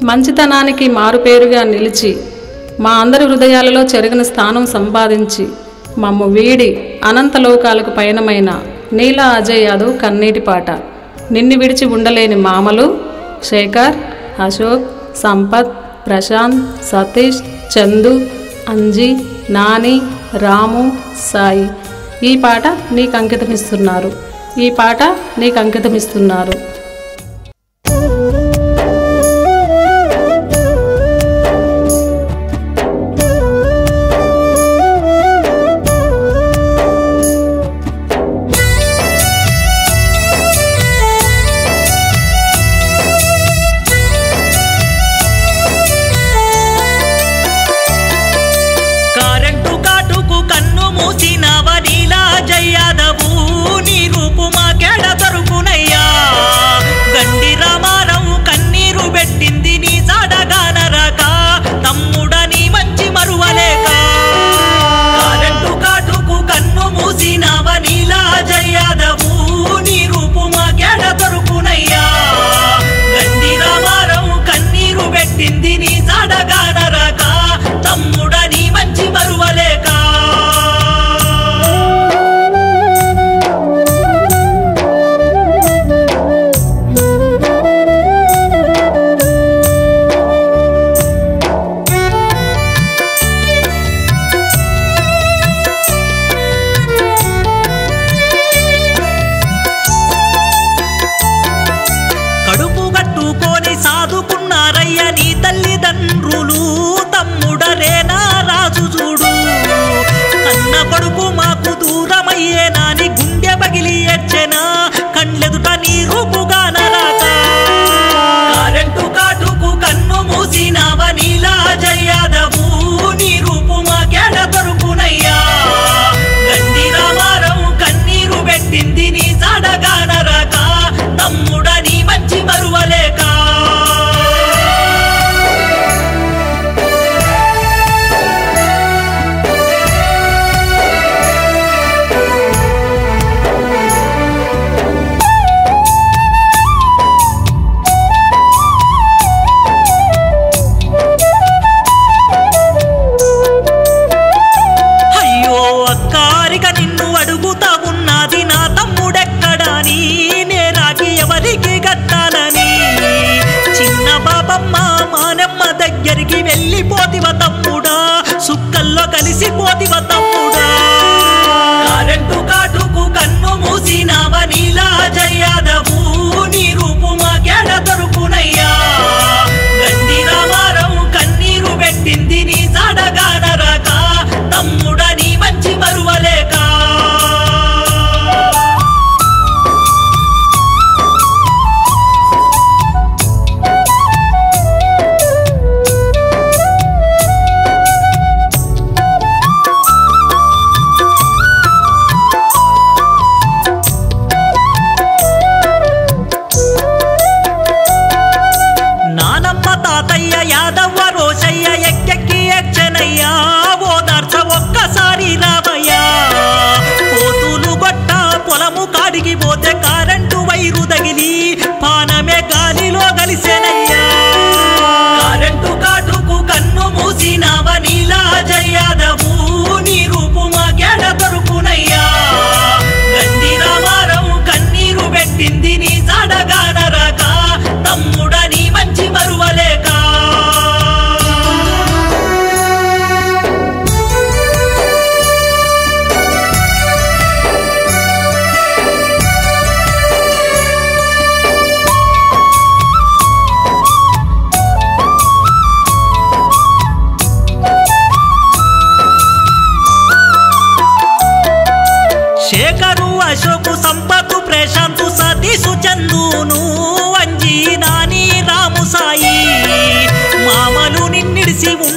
మంచితనానికి మారుపేరుగా నిలిచి మా అందరి హృదయాలలో చెరిగిన స్థానం సంపాదించి మమ్ము వీడి అనంత లోకాలకు పయనమైన నీల అజయ్ యాదవ్ కన్నీటి పాట నిన్ను విడిచి ఉండలేని మామలు శేఖర్ అశోక్ సంపత్ ప్రశాంత్ సతీష్ చందు అంజీ నాని రాము సాయి ఈ పాట నీకు అంకితమిస్తున్నారు ఈ పాట నీకు అంకితమిస్తున్నారు కరెంటు కాటుకు కన్ను మూసినవ నీలా జయ్యాదవు నీ రూపు మాకెడ దొరుకునయ్యా గండి రామారావు కన్నీరు పెట్టింది నీ సాడగానరాక తమ్ముడని మంచి మరువలేక కరెంటు కాటుకు కన్ను మూసినవ నీలా జయ్యాదవు నీ రూపు మాకెడ దొరుకునయ్యా గండి రామారావు కన్నీరు పెట్టింది నీ సాడగానరాక తమ్ముడని మంచి మరువలేక కడుపు కట్టుకొని సాదుకున్నారయ్య నీ తల్లిదండ్రులు తమ్ముడరేనా రాజు చూడు కన్న కొడుకు మాకు దూరమయ్యే నాని గుండె పగిలి ఎచ్చెనా కండ్లెదుట నీ రూపుగా నరాక కరెంటు కాటుకు కన్ను మూసినవ నీలా జయ్యాదవు నీ రూపు మాకెడ దొరుకునయ్యా గండి రామారావు కన్నీరు పెట్టింది నీ సాడగానరాక తమ్ముడని మంచి మరువలేక అయ్యో అక్కారిక నిన్ను అడుగుతా ఉన్నది నా తమ్ముడెక్కడని నేరాకి ఎవరికి కట్టాలని చిన్న బాబమ్మ మానమ్మ దగ్గరికి వెళ్ళిపోతివ తమ్ముడా సుక్కల్లో కలిసిపోతివ తమ్ముడా కరెంటు కాటుకు కన్ను మూసినవ నీలా జయ్యాదవు నీ రూపు మాకెడ దొరుకునయ్యా గండి రామారావు కన్నీరు పెట్టింది నీ సాడగానరాక తమ్ముడని మంచి మరువలేక నానమ్మ తాతయ్య యాదవ్వ రోషయ్య ఎక్కెక్కి ఎచ్చనయ్యా ఓదార్చ ఒక్కసారి రావయ్యా కోతులు గొట్ట పొలము కాడికి పోతే కారంటు వైరు తగిలి పానమే గాలిలో కలిసేనయ్యా కరెంటు కాటుకు కన్ను మూసినవ నీలా జయ్యాదవు నీ రూపు మాకెడ దొరుకునయ్యా గండి రామారావు కన్నీరు పెట్టింది నీ సాడగానరాక తమ్ముడని మంచి మరువలేక శేఖరు అశోకు సంపతు ప్రశాంతు సతీషు చందును అంజీ నాని రాము సాయి మామలు నిన్నిడిసి ఉన్న